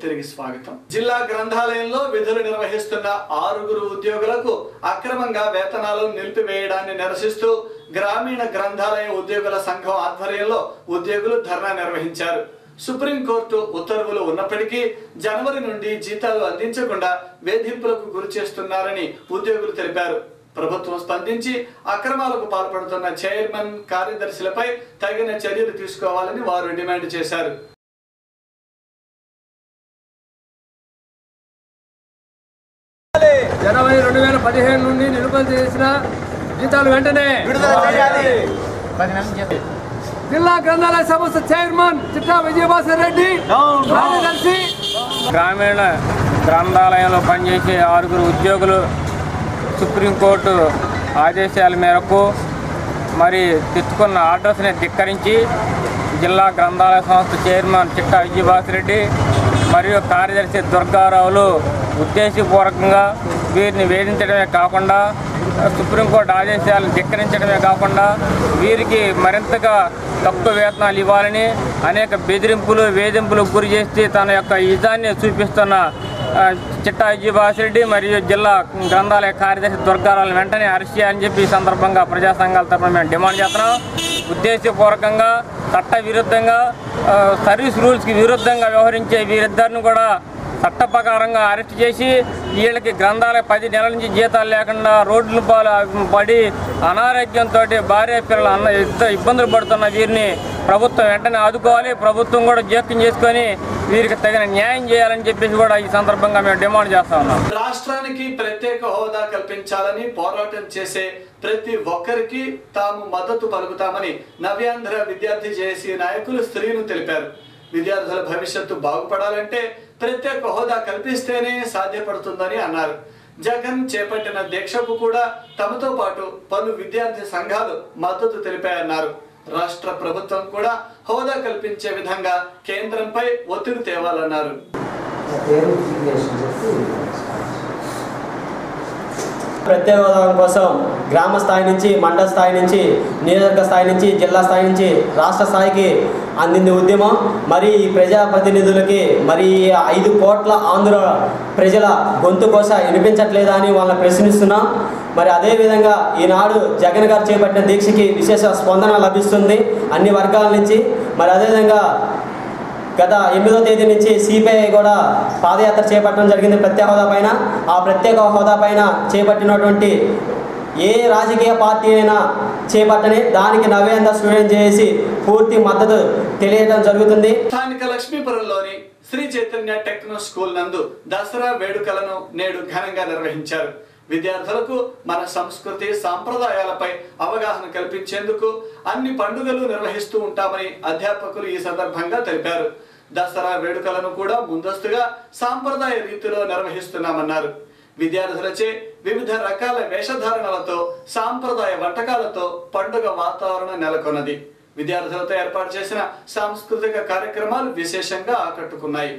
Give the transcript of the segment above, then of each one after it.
తిరిగి స్వాగతం జిల్లా గ్రంథాలయంలో విధులు నిర్వహిస్తున్న ఆరుగురు ఉద్యోగులకు అక్రమంగా వేతనాలు నిలిపివేయడాన్ని నిరసిస్తూ గ్రామీణ గ్రంథాలయ ఉద్యోగుల సంఘం ఆధ్వర్యంలో ఉద్యోగులు ధర్నా నిర్వహించారు సుప్రీంకోర్టు ఉత్తర్వులు ఉన్నప్పటికీ జనవరి నుండి జీతాలు అందించకుండా వేధింపులకు గురి చేస్తున్నారని ఉద్యోగులు తెలిపారు ప్రభుత్వం స్పందించి అక్రమాలకు పాల్పడుతున్న చైర్మన్ కార్యదర్శులపై తగిన చర్యలు తీసుకోవాలని వారు డిమాండ్ చేశారు జనవరి రెండు వేల పదిహేను నుండి నిలుపుదల చేసిన జీతాలు వెంటనే జిల్లా గ్రంథాలయ సంస్థ చైర్మన్ చిట్టా విజయభాస్కర్ రెడ్డి కార్యదర్శి గ్రామీణ గ్రంథాలయంలో పనిచేసే ఆరుగురు ఉద్యోగులు సుప్రీంకోర్టు ఆదేశాల మేరకు మరి తెచ్చుకున్న ఆర్డర్స్ని ధిక్కరించి జిల్లా గ్రంథాలయ సంస్థ చైర్మన్ చిట్టా విజయభాస్కర్ మరియు కార్యదర్శి దుర్గారావులు ఉద్దేశపూర్వకంగా వీరిని వేధించడమే కాకుండా సుప్రీంకోర్టు ఆదేశాలను ధిక్కరించడమే కాకుండా వీరికి మరింతగా తక్కువ వేతనాలు ఇవ్వాలని అనేక బెదిరింపులు వేధింపులకు గురి చేసి తన యొక్క ఇజాన్ని చూపిస్తున్న ఆ, చిట్టా విజయభాసిరెడ్డి మరియు జిల్లా గ్రంథాలయ కార్యదర్శి దుర్గారాలను వెంటనే అరెస్ట్ చేయాలని చెప్పి ఈ సందర్భంగా ప్రజా సంఘాల తరఫున మేము డిమాండ్ చేస్తున్నాం ఉద్దేశపూర్వకంగా చట్ట విరుద్ధంగా ఆ, సర్వీస్ రూల్స్కి విరుద్ధంగా వ్యవహరించే వీరిద్దరిని కూడా చట్ట ప్రకారంగా అరెస్ట్ చేసి వీళ్ళకి గ్రంథాలయ పది నెలల నుంచి జీతాలు లేకుండా రోడ్ల పాలు పడి అనారోగ్యంతో భార్య పిల్లలు అన్న ఇద్దరు ఇబ్బందులు పడుతున్న వీరిని ప్రభుత్వం వెంటనే ఆదుకోవాలి ప్రభుత్వం కూడా జోక్యం చేసుకొని వీరికి తగిన న్యాయం చేయాలని చెప్పేసి కూడా ఈ సందర్భంగా మేము డిమాండ్ చేస్తా ఉన్నాం రాష్ట్రానికి ప్రత్యేక హోదా కల్పించాలని పోరాటం చేసే ప్రతి ఒక్కరికి తాము మద్దతు పలుకుతామని నవ్యాంధ్ర విద్యార్థి జేఏసీ నాయకులు స్త్రీలు తెలిపారు విద్యార్థుల భవిష్యత్తు బాగుపడాలంటే ప్రత్యేక హోదా కల్పిస్తేనే సాధ్యపడుతుందని అన్నారు జగన్ చేపట్టిన దీక్షకు కూడా తమతో పాటు పలు విద్యార్థి సంఘాలు మద్దతు తెలిపాయన్నారు రాష్ట్ర ప్రభుత్వం కూడా హోదా కల్పించే విధంగా కేంద్రంపై ఒత్తిడి తేవాలన్నారు ప్రత్యేక హోదా కోసం గ్రామ స్థాయి నుంచి మండల స్థాయి నుంచి నియోజకవర్గ స్థాయి నుంచి జిల్లా స్థాయి నుంచి రాష్ట్ర స్థాయికి అందింది ఉద్యమం మరి ఈ ప్రజాప్రతినిధులకి మరి ఈ ఐదు కోట్ల ఆంధ్ర ప్రజల గొంతు కోస వినిపించట్లేదా అని వాళ్ళని ప్రశ్నిస్తున్నాం మరి అదేవిధంగా ఈనాడు జగన్ గారు చేపట్టిన దీక్షకి విశేష స్పందన లభిస్తుంది అన్ని వర్గాల నుంచి మరి అదేవిధంగా గత ఎనిమిదో తేదీ నుంచి సిపిఐ కూడా పాదయాత్ర చేపట్టడం జరిగింది ప్రత్యేక హోదా పైన ఆ ప్రత్యేక హోదా పైన చేపట్టినటువంటి ఏ రాజకీయ పార్టీ అయినా చేపట్టని దానికి నవేంద్ర స్టూడెంట్ చేసి పూర్తి మద్దతు తెలియడం జరుగుతుంది స్థానిక లక్ష్మీపురంలోని శ్రీ చైతన్య టెక్నో స్కూల్ నందు దసరా వేడుకలను నేడు ఘనంగా నిర్వహించారు విద్యార్థులకు మన సంస్కృతి సాంప్రదాయాలపై అవగాహన కల్పించేందుకు అన్ని పండుగలు నిర్వహిస్తూ ఉంటామని అధ్యాపకులు ఈ సందర్భంగా తెలిపారు దసరా వేడుకలను కూడా ముందస్తుగా సాంప్రదాయ రీతిలో నిర్వహిస్తున్నామన్నారు విద్యార్థులచే వివిధ రకాల వేషధారణలతో సాంప్రదాయ వంటకాలతో పండుగ వాతావరణం నెలకొన్నది విద్యార్థులతో ఏర్పాటు చేసిన సాంస్కృతిక కార్యక్రమాలు విశేషంగా ఆకట్టుకున్నాయి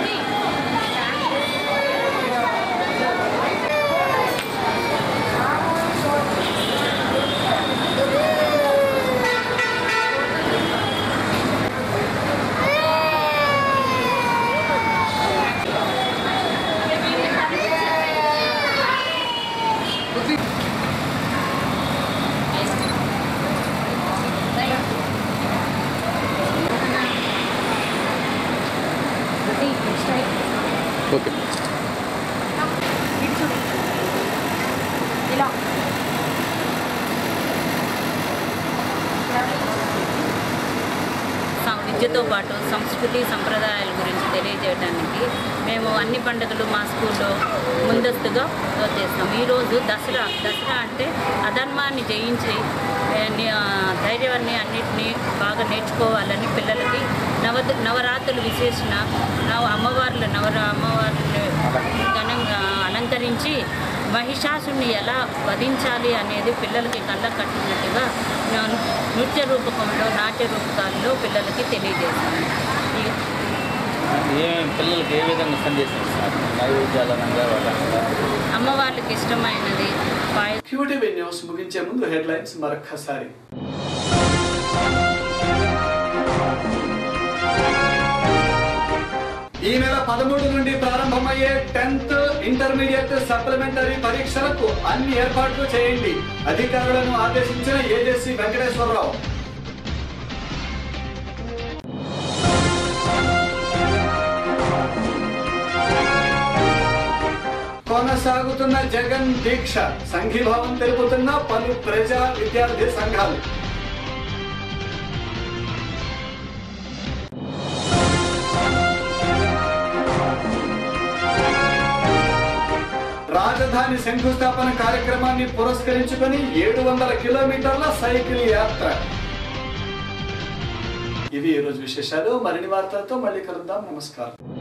సం- విద్యతో పాటు సంస్కృతి సంప్రదాయాల గురించి తెలియజేయడానికి మేము అన్ని పండుగలు మా స్కూల్లో ముందస్తుగా చేస్తాం ఈరోజు దసరా దసరా అంటే అధర్మాన్ని జయించి ఏ, ని- ఆ, ధైర్యాన్ని అన్నిటినీ బాగా నేర్చుకోవాలని పిల్లలకి నవ నవరాత్రులు విశేషణ నవ అమ్మవార్లు నవర అమ్మవార్లు ఘనంగా అలంకరించి మహిషాసుని ఎలా వధించాలి అనేది పిల్లలకి కళ్ళ కట్టినట్టుగా నా- నృత్య రూపకంలో నాట్య రూపకాల్లో పిల్లలకి తెలియజేస్తాను ఈ- ఏమేమి పిల్లలకి ఏ విధంగా సందేశం ఇస్తారు నైవేద్యాల రంగా వాళ్ళంగా అమ్మవార్లకి ఇష్టమైనది పాయ క్యూటీవీ న్యూస్ ముగించే ముందు హెడ్లైన్స్ మరొక్కసారి ఈ నెల పదమూడు నుండి ప్రారంభమయ్యే టెన్త్ ఇంటర్మీడియట్ సప్లిమెంటరీ పరీక్షలకు అన్ని ఏర్పాట్లు చేయండి అధికారులను ఆదేశించిన ఏజెసి వెంకటేశ్వరరావు కొనసాగుతున్న జగన్ దీక్ష సంఘీభావం తెలుపుతున్న పలు ప్రజా విద్యార్థి సంఘాలు రాజధాని శంకుస్థాపన కార్యక్రమాన్ని పురస్కరించుకొని ఏడు వందల కిలోమీటర్ల సైకిల్ యాత్ర ఇవి ఈరోజు విశేషాలు మరిన్ని వార్తలతో మళ్ళీ కలుద్దాం నమస్కారం